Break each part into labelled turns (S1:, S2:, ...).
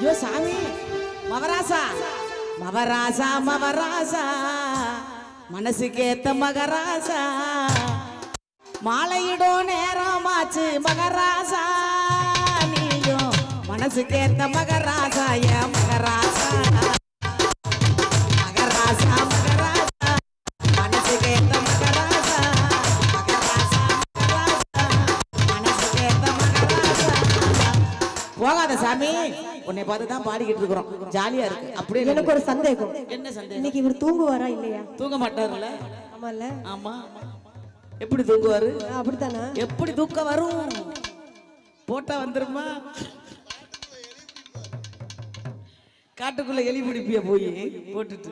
S1: ஐயோ சாமி மவராசா மவராசா மவராசா மனசுக்கேத்த மகராசா மாலையிடும் நேரமாச்சு மகராசா நீயும் மனசுக்கேத்த மகராசா ஏன் மகராசா மகராசா மகராசா மனசுக்கேத்த மகராசா மகராசா மகராசா மனசுக்கேத்த மகராசா போகாத சாமி உன்னை பார்த்து தான் பாடிக்கிட்டு இருக்கிறோம் ஜாலியா இருக்கு அப்படியே
S2: எனக்கு ஒரு சந்தேகம்
S1: என்ன சந்தேகம்
S2: இன்னைக்கு இவர் தூங்குவாரா இல்லையா
S1: தூங்க மாட்டாருல்ல
S2: ஆமால
S1: ஆமா எப்படி தூங்குவாரு
S2: அப்படித்தானா
S1: எப்படி தூக்கம் வரும் போட்டா வந்துருமா காட்டுக்குள்ள எலி பிடிப்பிய போய் போட்டுட்டு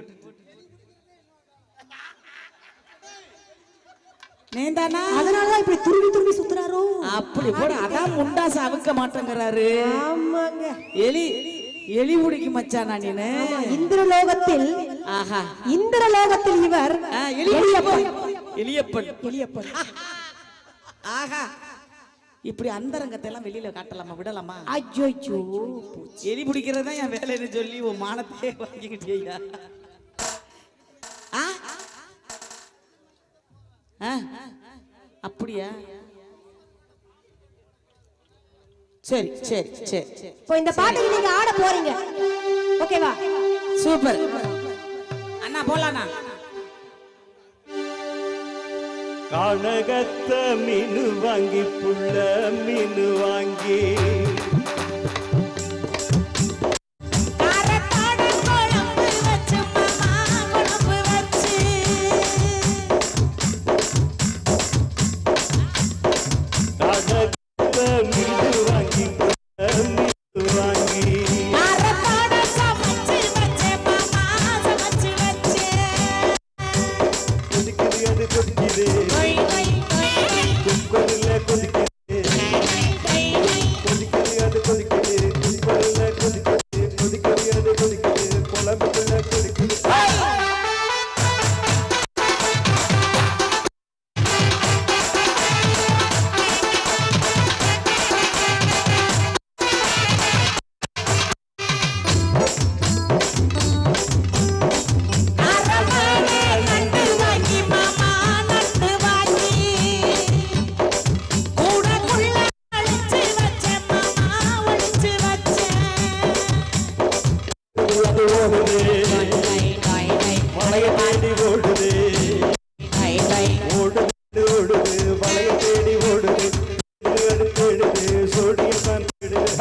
S1: நேந்தானா
S2: அதனாலதான் இப்படி துருவி துருவி சுத்துறாரோ
S1: அப்படி போட அதான் முண்டாச அவுக்க மாட்டேங்கிறாரு
S2: ஆமாங்க
S1: எலி எலி பிடிக்க மச்சானா நீனு
S2: இந்திரலோகத்தில்
S1: ஆஹா
S2: இந்திரலோகத்தில் இவர்
S1: ஆ, எலியப்பன் எலியப்பன்
S2: எலியப்பன்
S1: ஆஹா இப்படி அந்தரங்கத்தை எல்லாம் வெளியில காட்டலாமா விடலாமா
S2: அஜ்ஜோ
S1: எலி பிடிக்கிறது தான் என் வேலைன்னு சொல்லி உன் மானத்தையே வாங்கிக்கிட்டியா ஆ ஆ? அப்படியா சரி சரி சரி சரி
S2: இப்போ இந்த பாட்டுக்கு நீங்க ஆட போறீங்க ஓகேவா
S1: சூப்பர் அண்ணா போலாண்ணா
S3: கானகத்த மீனு வாங்கி புள்ள மீனு வாங்கி
S1: காரத்தோட குழம்பு வச்சு மாமா குழம்பு வச்சு
S3: கானகத்த மீனு வாங்கி புள்ள மீனு வாங்கி
S1: காரத்தோட சமைச்சு வச்சு மாமா சமைச்சு வச்சு
S3: கொதிக்குது அது கொதிக்குது
S1: கொய் கொய் கொய்
S3: குக்கரில் கொதிக்குது கொதிக்குது அது கொதிக்குது குக்கரில் கொதிக்குது கொதிக்குது அது கொதிக்குது குழம்புக்குள்ள கொதிக்குது
S1: அரவானே நண்டு வாங்கி மாமா நண்டு வாங்கி கூடக்குள்ள அழிச்சு வச்ச மாமா ஒளிச்சு வச்ச
S3: அது ஓடுது மலையை தேடி ஓடுது ஓடுது ஓடுது மலையை தேடி ஓடுது தேடு தேடுது சோடியம் தான் தேடுது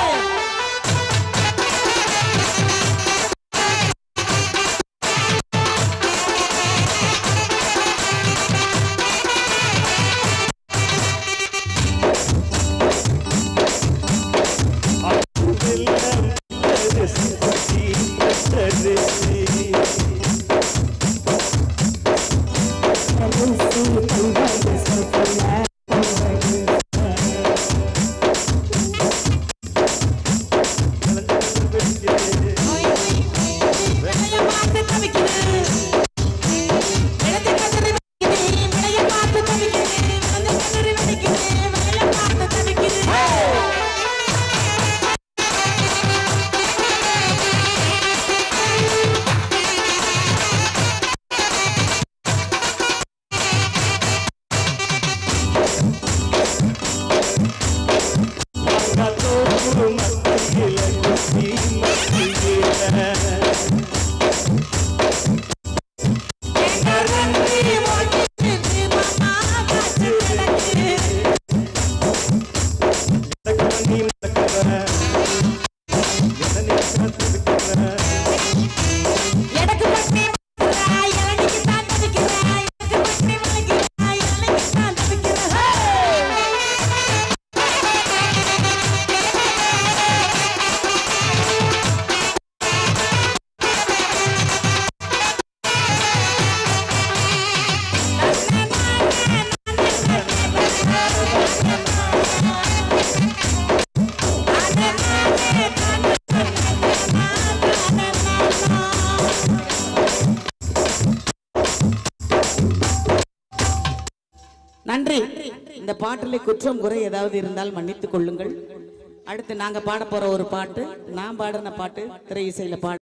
S3: எல்லாம் ரசி பசி ரசி
S1: விளைய பார்த்து தவிக்குது விளைஞ்ச கதிரு வெடிக்குது விளைய பார்த்து தவிக்குது விளைஞ்ச கதிரு வெடிக்குது விளைய பார்த்து தவிக்குது
S3: காத்தோடு மத்தியில குத்தி மத்தியில
S1: நன்றி ஓடிச்சு மாமா காற்று கிடக்கு
S3: நீ மறக்கற என்ன காத்திருக்கிற
S1: எனக்கு பட்டி மறக்கிறா, இளநிக்கு தான் தவிக்கிறா. எனக்கு பட்டி மறக்கிறா, இளநிக்கு தான் தவிக்கிறா. நன்றி இந்த பாட்டிலே குற்றம் குறை ஏதாவது இருந்தால் மன்னித்துக் கொள்ளுங்கள் அடுத்து நாங்க பாட போற ஒரு பாட்டு நான் பாடின பாட்டு திரை இசையில பாட